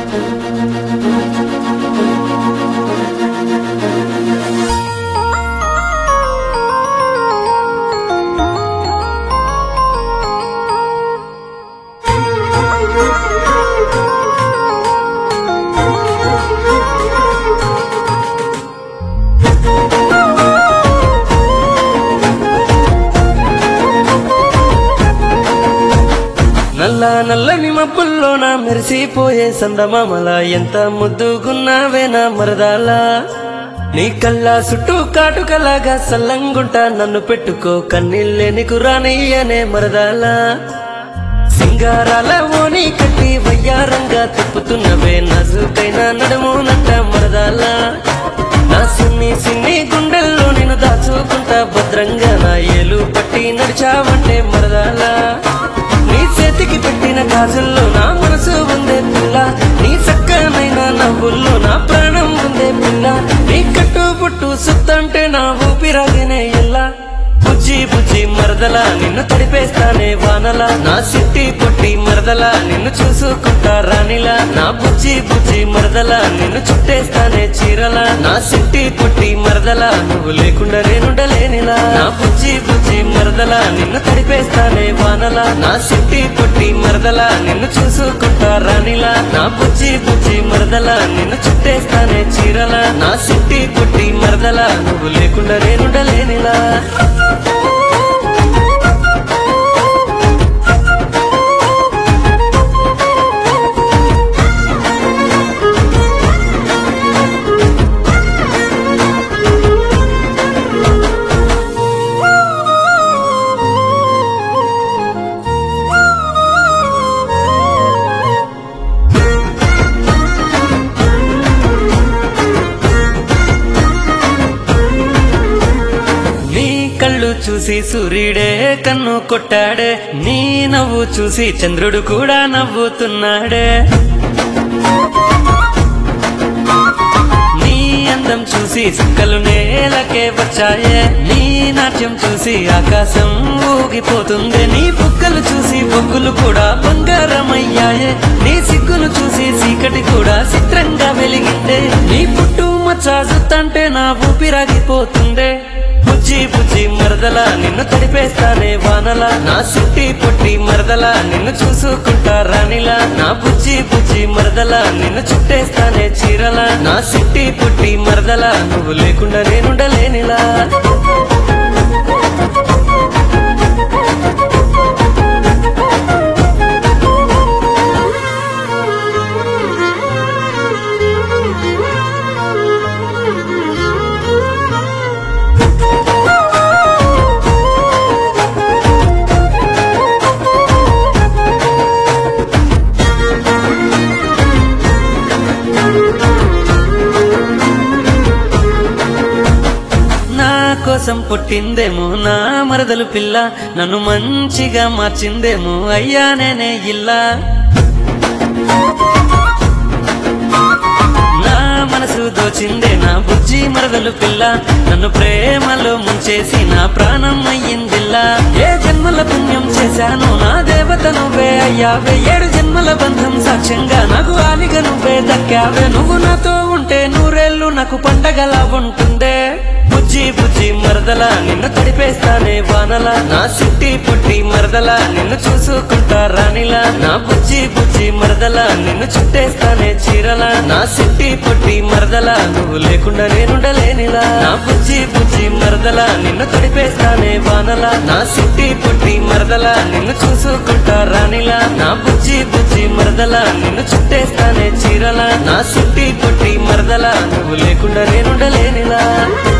నల్ల నల్లని మబ్బుల్లోన మెరిసిపోయే సందమామల ఎంత ముద్దుగున్నావేనా మరదాలా నీ కల్లా చుట్టూ కాటుకలాగా సల్లంగుంటా నన్ను పెట్టుకో కన్నీళ్ళే నీకు రానియనే మరదాలా సింగారాల ఓని కట్టి వయ్యారంగా తిప్పుతున్నవే నజుకైన నడుము నట్ట మరదాలా నా సిన్ని సిన్ని గుండెల్లో నేను దాచుకుంటా భద్రంగా నా ఏలు పట్టి నడిచావంటే మరదాలా నీ చేతికి పెట్టిన గాజుల్లో నా మనసు ఉందే పిల్ల నీ చక్కనైన నవ్వుల్లో నా ప్రాణం ఉందే పిల్ల నీ కట్టు పుట్టు సుత్తంటే నా ఊపిరాగినే ఎల్లా బుజ్జి బుజ్జి మరదలా నిన్ను తడిపేస్తానే వానలా నా సిట్టి పుట్టి మరదలా నిన్ను చూసుకుంటా రానిలా నా బుజ్జి బుజ్జి మరదలా నిన్ను చుట్టేస్తానే చీరలా నా సిట్టి పుట్టి మరదలా నువ్వు లేకుండా నేనుండలేనిలా నా బుజ్జి బుజ్జి మరదలా నిన్ను తడిపేస్తానే వానలా నా సిట్టి పుట్టి మరదలా నిన్ను చూసుకుంటా రానిలా నా బుజ్జి బుజ్జి మరదలా నిన్ను చుట్టేస్తానే చీరలా నా సిట్టి పుట్టి మరదలా నువ్వు లేకుండా నేనుండలేనిలా నీ కళ్ళు చూసి సూర్యుడే కన్ను కొట్టాడే నీ నవ్వు చూసి చంద్రుడు కూడా నవ్వుతున్నాడే నీ అందం చూసి సుక్కలు నేలకే వచ్చాయే నీ నాట్యం చూసి ఆకాశం ఊగిపోతుంది నీ బుక్కలు చూసి బొగ్గులు కూడా బంగారమయ్యాయే నీ సిగ్గును చూసి చీకటి కూడా చిత్రంగా వెలిగిందే నీ పుట్టు మచ్చాజుతంటే నా ఊపిరాగిపోతుందే బుజ్జి బుజ్జి మరదలా నిన్ను తడిపేస్తానే వానలా నా సిట్టి పుట్టి మరదలా నిన్ను చూసుకుంటా రానిలా నా బుజ్జి బుజ్జి మరదలా నిన్ను చుట్టేస్తానే చీరలా నా సిట్టి పుట్టి మరదలా నువ్వు లేకుండా నేనుండలేనిలా నా కోసం పుట్టిందేమో నా మరదలు పిల్ల నన్ను మంచిగా మార్చిందేమో అయ్యా నేనే ఇల్లా నా మనసు దోచిందే నా బుజ్జి మరదలు పిల్ల నన్ను ప్రేమలో ముంచేసి నా ప్రాణం అయ్యిందిల్లా ఏ జన్మల పుణ్యం చేశాను నా దేవత నువ్వే అయ్యావే ఏడు జన్మల బంధం సాక్ష్యంగా నాకు ఆలిగా నువ్వే దక్కావే నువ్వు నాతో ఉంటే నూరేళ్లు నాకు పండగలా ఉంటుందే బుజ్జి బుజ్జి మరదలా నిన్ను తడిపేస్తానే వానలా నా సిట్టి పుట్టి మరదలా నిన్ను చూసుకుంటా రానిలా నా బుజ్జి బుజ్జి మరదలా నిన్ను చుట్టేస్తానే చీరలా నా సిట్టి పుట్టి మరదలా నువ్వు లేకుండా నేనుండలేనిలా నా బుజ్జి బుజ్జి మరదలా నిన్ను తడిపేస్తానే వానలా నా సిట్టి పుట్టి మరదలా నిన్ను చూసుకుంటా రానిలా నా బుజ్జి బుజ్జి మరదలా నిన్ను చుట్టేస్తానే చీరలా నా సిట్టి పుట్టి మరదలా నువ్వు లేకుండా నేనుండలేనిలా